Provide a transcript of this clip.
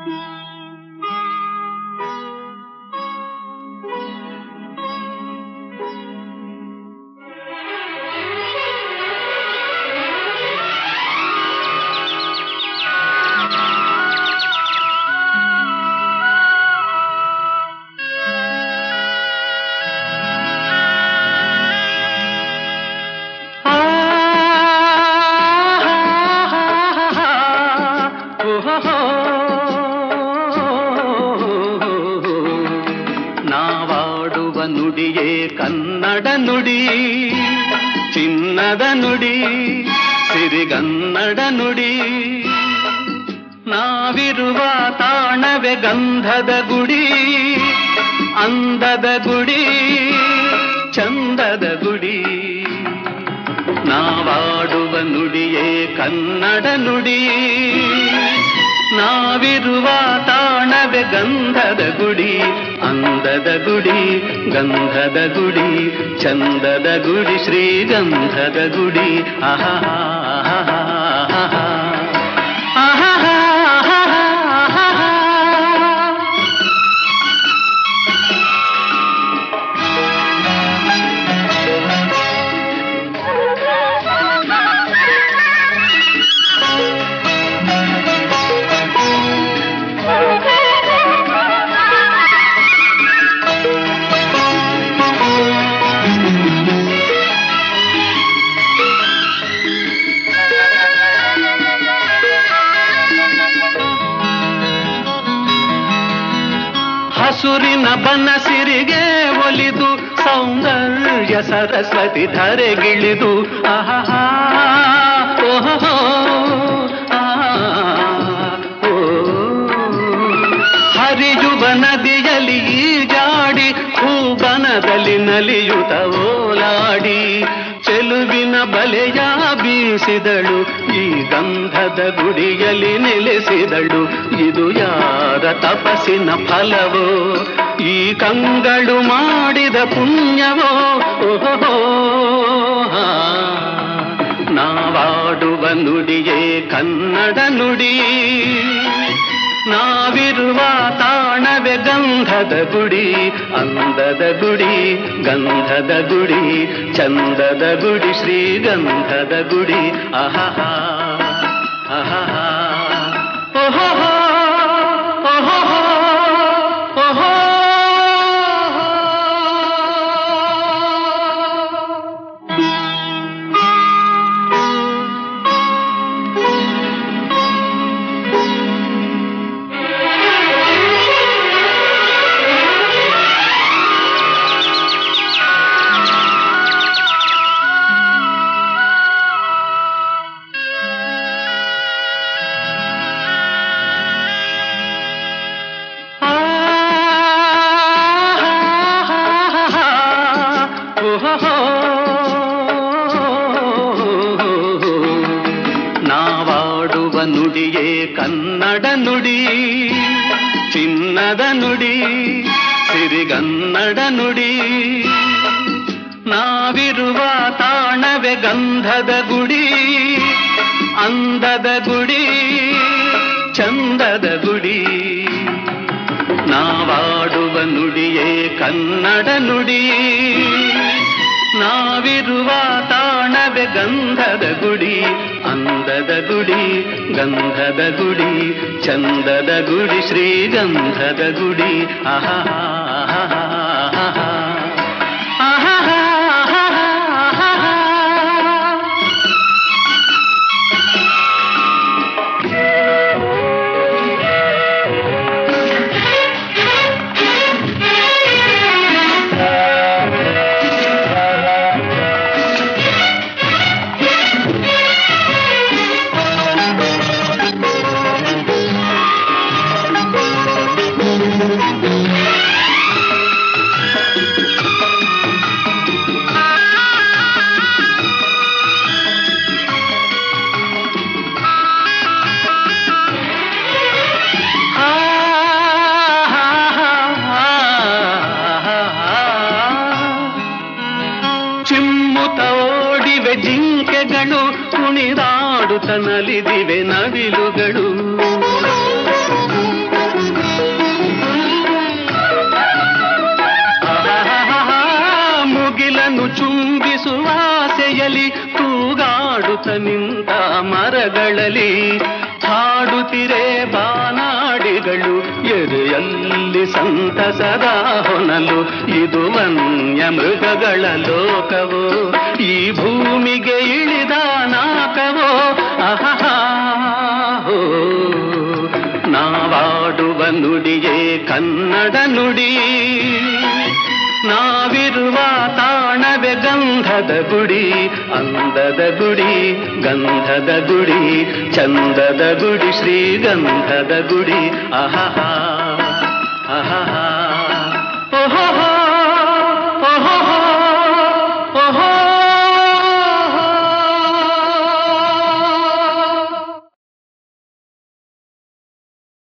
ನಾವಾಡುವ ನುಡಿಯೇ ಕನ್ನಡ ನುಡಿ ಚಿನ್ನದ ನುಡಿ ಸಿರಿಗನ್ನಡ ನುಡಿ ನಾವಿರುವ ತಾಣವೆ ಗಂಧದ ಗುಡಿ ಅಂದದ ಗುಡಿ ಚಂದದ ಗುಡಿ ನಾವಾಡುವ ನುಡಿಯೇ ಕನ್ನಡ ನುಡಿ ನಾವಿರುವ ತಾಣವೆ ಗಂಧದ ಗುಡಿ ಅಂದದ ಗುಡಿ ಗಂಧದ ಗುಡಿ ಚಂದದ ಗುಡಿ ಶ್ರೀಗಂಧದ ಗುಡಿ ಆಹಾ ಆಹಾ ಹಸುರಿನ ಬನಸಿರಿಗೆ ಒಲಿದು ಸೌಂದರ್ಯ ಸರಸ್ವತಿ ಧರೆಗಿಳಿದು ಆಹಾ ಓಹೋ ಹರಿಯುವ ನದಿಯಲ್ಲಿ ಈಜಾಡಿ ಹೂಬನದಲ್ಲಿ ನಲಿಯುತ ಓಲಾಡಿ ಚೆಲುವಿನ ಬಲೆಯ ಬೀಸಿದಳು ಈ ಗಂಧದ ಗುಡಿಯಲ್ಲಿ ನೆಲೆಸಿದಳು ಇದು ಯಾರ ತಪಸ್ಸಿನ ಫಲವೋ ಈ ಕಂಗಳು ಮಾಡಿದ ಪುಣ್ಯವೋ ಓಹೋ ನಾವಾಡುವ ನುಡಿಯೇ ಕನ್ನಡ ನುಡಿ ನಾವಿರುವ ತಾಣವೆ ಗಂಧದ ಗುಡಿ ಅಂದದ ಗುಡಿ ಗಂಧದ ಗುಡಿ ಚಂದದ ಗುಡಿ ಶ್ರೀಗಂಧದ ಗುಡಿ ಆಹಾ ಆಹಾ ಓಹೋ ಓಹೋ ಓಹೋ ನಾವಾಡುವ ನುಡಿಯೇ ಕನ್ನಡ ನುಡಿ ಚಿನ್ನದ ನುಡಿ ಸಿರಿಗನ್ನಡ ನುಡಿ ನಾವಿರುವ ತಾಣವೆ ಗಂಧದ ಗುಡಿ ಅಂದದ ಗುಡಿ ಚಂದದ ಗುಡಿ ನಾವಾಡುವ ನುಡಿಯೇ ಕನ್ನಡ ನುಡಿ ನಾವಿರುವ ತಾಣವೆ ಗಂಧದ ಗುಡಿ ಅಂದದ ಗುಡಿ ಗಂಧದ ಗುಡಿ ಚಂದದ ಗುಡಿ ಶ್ರೀಗಂಧದ ಗುಡಿ ಆಹಾ ಚಿಮ್ಮುತ ಓಡಿವೆ ಜಿಂಕೆಗಳು ಕುಣಿದಾಡುತ್ತ ನಲಿದಿವೆ ನವಿಲುಗಳು ಹಾಡುತ್ತ ನಿಂತ ಮರಗಳಲ್ಲಿ ಹಾಡುತ್ತಿರೆ ಬಾನಾಡಿಗಳು ಎದೆಯಲ್ಲಿ ಸಂತಸದ ಹೊನಲು ಇದು ವನ್ಯ ಮೃಗಗಳ ಲೋಕವೋ ಈ ಭೂಮಿಗೆ ಇಳಿದ ನಾಕವೋ ಅಹಹಾ ಹೋ ನಾವಾಡುವ ನುಡಿಯೇ ಕನ್ನಡ ನುಡಿ ನಾವಿರುವ ತಾಣವೇ ಗಂಧದ ಗುಡಿ ಅಂದದ ಗುಡಿ ಗಂಧದ ಗುಡಿ ಚಂದದ ಗುಡಿ ಶ್ರೀಗಂಧದ ಗುಡಿ ಅಹಹಾ ಅಹಹಾ